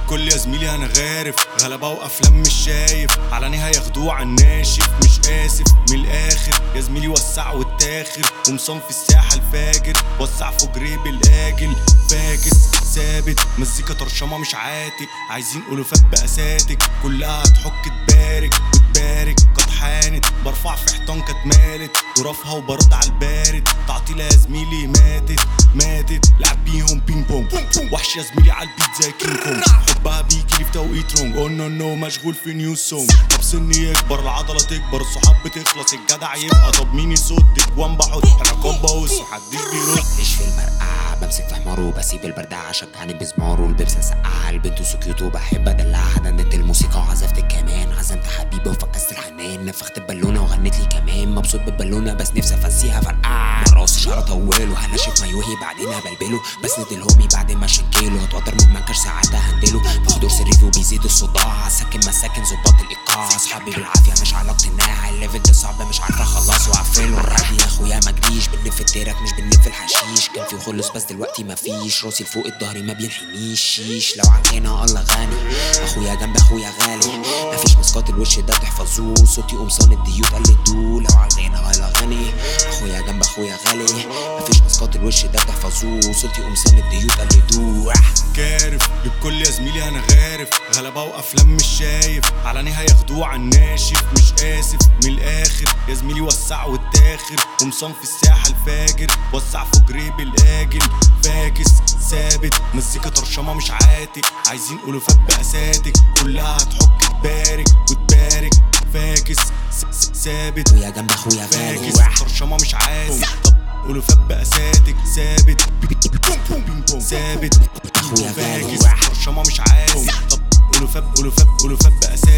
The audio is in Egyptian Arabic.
للكل يا زميلي انا غارف غلبة وافلام مش شايف علني هياخدوه على الناشف مش اسف من الاخر يا زميلي وسع واتاخر ومصنف الساحة الفاجر وسع فوق جريب الاجل فاكس ثابت مزيكا طرشمة مش عاتق عايزين الوفات بأساتك كلها هتحك تبارك وتبارك قد حانت برفع في حيطان كانت مالت ورافها وبرد على البارد تعطيلها يا زميلي ماتت ماتت لعب بيهم بينج بونج وحش يا زميلي على البيت زي كينج كونج حبها بيجي لي في توقيت رونج او نو نو مشغول في نيو سونج طب سني يكبر العضله تكبر الصحاب بتخلص الجدع يبقى طب مين يصد وان بحط انا كوبا وسط محدش بيرد مش في المرقعة بمسك في حماره وبسيب البردعة شجعني بزماره البيبسي سقعة البنت سكيوت وبحب ادلعها دندت الموسيقى وعزفت الكمان عزمت حبيبي وفكست الحنان نفخت البالونة وغنت لي كمان مبسوط بالبالونة بس نفسي افسيها فرقعة من راسي شعر طوله هنشف مايوهي بعدين هبلبله بسند الهومي بعد ما شنكيله هتوتر من منكر ساعات هندله بحضور سريري وبيزيد الصداع ساكن مساكن ظباط الايقاع اصحابي بالعافية مش علاقتي الناعي الليفل ده صعب مش عارف اخلص واقفله الرادي يا اخويا ما جريش بنلف التراك مش بنلف الحشيش كان في خلص بس دلوقتي مفيش راسي لفوق الظهر ما بينحنيش شيش لو عندنا الله غني اخويا جنب اخويا غالي مفيش مسقط الوش ده تحفظوه صوتي قمصان الديوت قلدوه لو عندنا الله غني اخويا جنب اخويا غالي مفيش مسقط الوش ده تحفظوه صوتي قمصان الديوت قلدوه كارف للكل يا زميلي انا غارف غلبة وافلام مش شايف علني هياخدوه على الناشف مش اسف من الاخر يا زميلي وسع واتاخر ومصنف الساحة الفاجر وسع فوق جريب الاجل فاكس ثابت مزيكا طرشمة مش عاتق عايزين الوفات بأساتك كلها هتحك تبارك وتبارك فاكس س- س- ثابت اخويا جنب اخويا غالي فاكس طرشمة مش عاتق طب الوفات بأساتك ثابت ثابت اخويا غالي فاكس طرشمة مش عاتق طب الوفات الوفات الوفات بأساتك